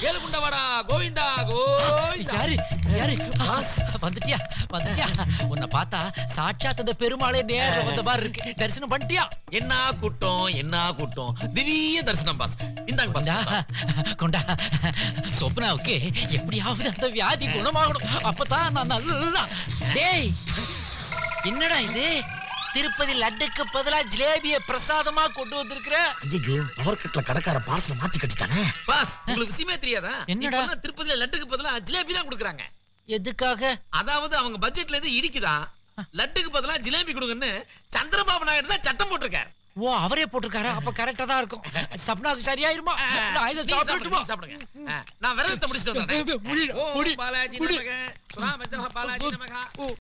ஏழுகுண்டவாடா கோவிந்தா கோவிந்தா யாரு யாரு வந்துட்டியா வந்துட்டியா உன்னை பார்த்தா சாட்சாத் அந்த பெருமாளே நேர்ல வந்த மாதிரி இருக்கு தரிசனம் பண்ணிட்டியா என்ன கூட்டம் என்ன கூட்டம் திடீர் தரிசனம் பாஸ் இந்தாங்க பாஸ் கொண்டா கொண்டா சொப்னாவுக்கு எப்படியாவது அந்த வியாதி குணமாகணும் அப்பதான் நான் நல்லா டேய் என்னடா இது திருப்பதி லட்டுக்கு பதிலா ஜிலேபிய பிரசாதமா கொண்டு வந்திருக்கிற ஐயோ பவர் கட்ல கடைக்கார பார்சல் மாத்தி கட்டிட்டானே பாஸ் உங்களுக்கு விஷயமே தெரியாதா என்னடா? இப்பெல்லாம் திருப்பதியில லட்டுக்கு பதிலா ஜிலேபி தான் கொடுக்குறாங்க எதுக்காக அதாவது அவங்க பட்ஜெட்ல இருந்து இடிக்குதா லட்டுக்கு பதிலா ஜிலேபி கொடுங்கன்னு சந்திரபாபு நாயுடு தான் சட்டம் போட்டிருக்காரு ஓ அவரே போட்டிருக்காரா அப்ப கரெக்டா தான் இருக்கும் சப்னாவுக்கு சரியாயிருமா நான் இதை நீ சாப்பிடுங்க, சாப்பிட்டுமா நீ சாப்பிடுங்க ஆ, நான் விரதத்தை முடிச்சிட்டு வந்துடுறேன் முடி, ஓம் முடி, பாலாஜி முடி. நமக சுவாமி பாலாஜி நமக